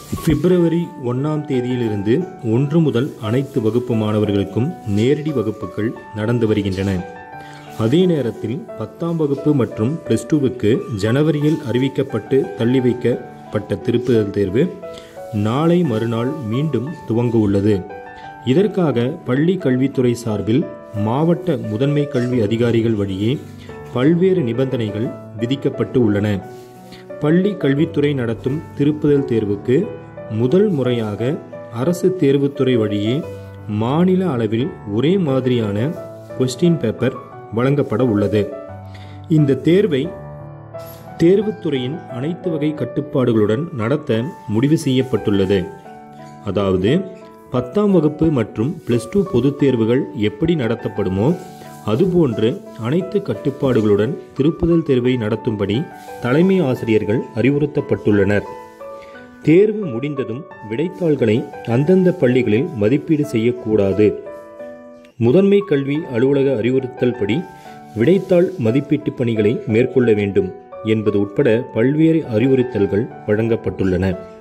பிப்ரவரி ஒன்றாம் தேதியிலிருந்து ஒன்று முதல் அனைத்து வகுப்பு மாணவர்களுக்கும் நேரடி வகுப்புகள் நடந்து வருகின்றன அதே நேரத்தில் பத்தாம் வகுப்பு மற்றும் பிளஸ் டூவுக்கு ஜனவரியில் அறிவிக்கப்பட்டு தள்ளி வைக்கப்பட்ட திருப்புதல் தேர்வு நாளை மறுநாள் மீண்டும் துவங்க உள்ளது இதற்காக பள்ளி கல்வித்துறை சார்பில் மாவட்ட முதன்மை கல்வி அதிகாரிகள் வழியே பல்வேறு நிபந்தனைகள் விதிக்கப்பட்டு உள்ளன பள்ளி கல்வித்துறை நடத்தும் திருப்புதல் தேர்வுக்கு முதல் முறையாக அரசு தேர்வுத்துறை வழியே மாநில அளவில் ஒரே மாதிரியான கொஸ்டின் பேப்பர் வழங்கப்பட உள்ளது இந்த தேர்வை தேர்வுத்துறையின் அனைத்து வகை கட்டுப்பாடுகளுடன் நடத்த முடிவு செய்யப்பட்டுள்ளது அதாவது பத்தாம் வகுப்பு மற்றும் பிளஸ் டூ பொதுத் தேர்வுகள் எப்படி நடத்தப்படுமோ அதுபோன்று அனைத்து கட்டுப்பாடுகளுடன் திருப்புதல் தேர்வை நடத்தும்படி தலைமை ஆசிரியர்கள் அறிவுறுத்தப்பட்டுள்ளனர் தேர்வு முடிந்ததும் விடைத்தாள்களை அந்தந்த பள்ளிகளில் மதிப்பீடு செய்யக்கூடாது முதன்மை கல்வி அலுவலக அறிவுறுத்தல் படி விடைத்தாள் மதிப்பீட்டு பணிகளை மேற்கொள்ள வேண்டும் என்பது உட்பட பல்வேறு அறிவுறுத்தல்கள் வழங்கப்பட்டுள்ளன